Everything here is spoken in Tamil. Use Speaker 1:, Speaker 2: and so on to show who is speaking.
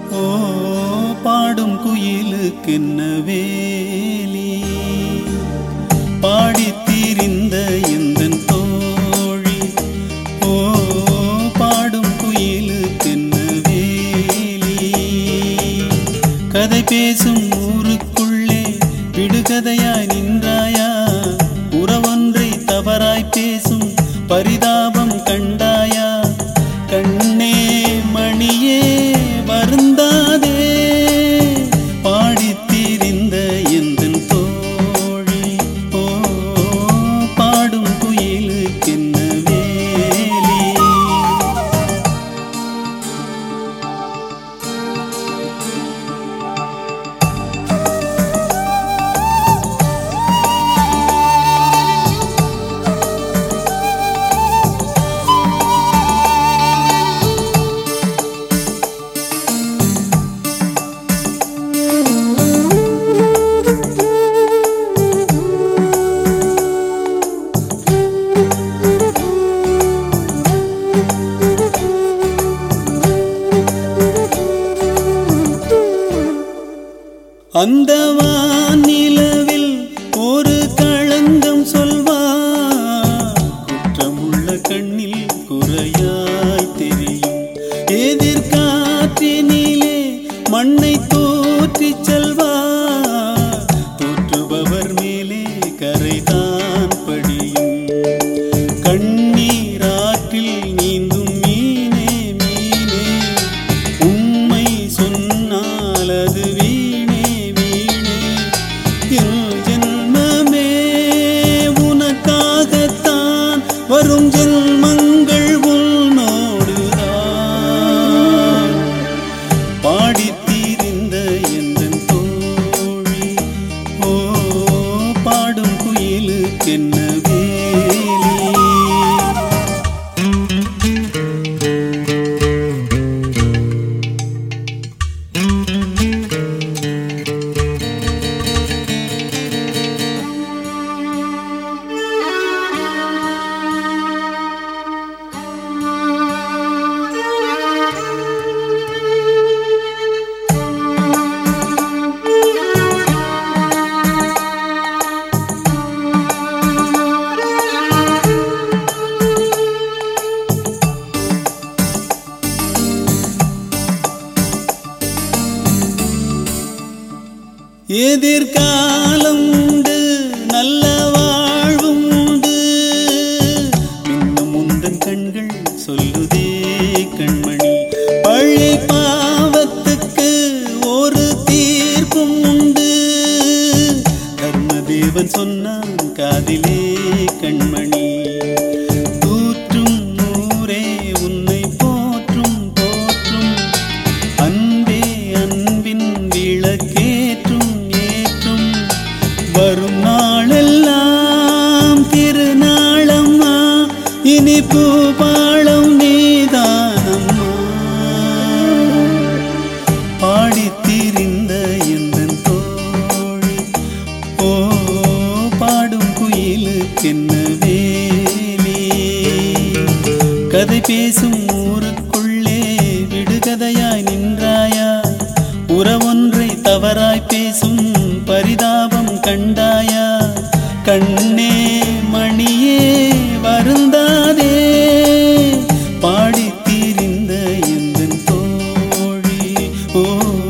Speaker 1: ஓ பாடும் குயிலுக்கென்ன வேலி பாடித் திரிந்த எந்தன் தோழி ஓ பாடும் குயிலுக்கென்ன வேலி கதை பேசும் ஊருக்குள்ளே விடுகதையாய் நின்றாயா உறவொன்றை தவறாய் பேசும் பரிதாபம் கண்டாயா கண்ணே மணியே வருந்தாதே பாடித் திரிந்த எந்தன் தோழி ஓ பாடும் குயிலுக்கென்ன வேலி அந்த வானிலவில் ஒரு களங்கம் சொல்வார் குற்றமுள்ள கண்ணில் குறையாய் தெரியும் எதிர்காற்றினிலே மண்ணை தோற்றிச் செல்வார் தோற்றுபவர் மேலே கரைதான் படியும் கண்ணீராற்றில் நீந்தும் மீனே மீனே உண்மை சொன்னால் அது வீணே வீணே என் ஜென்மமே உனக்காகத்தான் வரும் ஜென்மங்கள் உன்னோடுதான் பாடித் தீரிந்த எந்தன் தோழி ஓ பாடும் குயிலுக்கென்ன வேலி எதிர்காலம் உண்டு நல்ல வாழ்வும் உண்டு மின்னும் முந்தன் கண்கள் சொல்லுதே கண்மணி பழி பாவத்துக்கு ஒரு தீர்ப்பும் உண்டு தர்மதேவன் சொன்னான் காதிலே கண்மணி தூற்றும் ஊரே உன்னை போற்றும் போற்றும் அன்பே அன்பின் விளக்கேற்றும் ஏற்றும் வரும் நாளெல்லாம் திருநாளம்மா இனி பூபாளம் நீதானம்மா பாடித் திரிந்த எந்தன் தோழி ஓ பாடும் குயிலுக்கென்ன வேலி கதை பேசும் ஊருக்குள்ளே விடுகதையாய் நின்றாயா உறவொன்றை தவறாய் பேசும் பரிதாபம் கண்டாயா கண்ணே மணியே வருந்தாதே பாடித் திரிந்த எந்தன் தோழி ஓ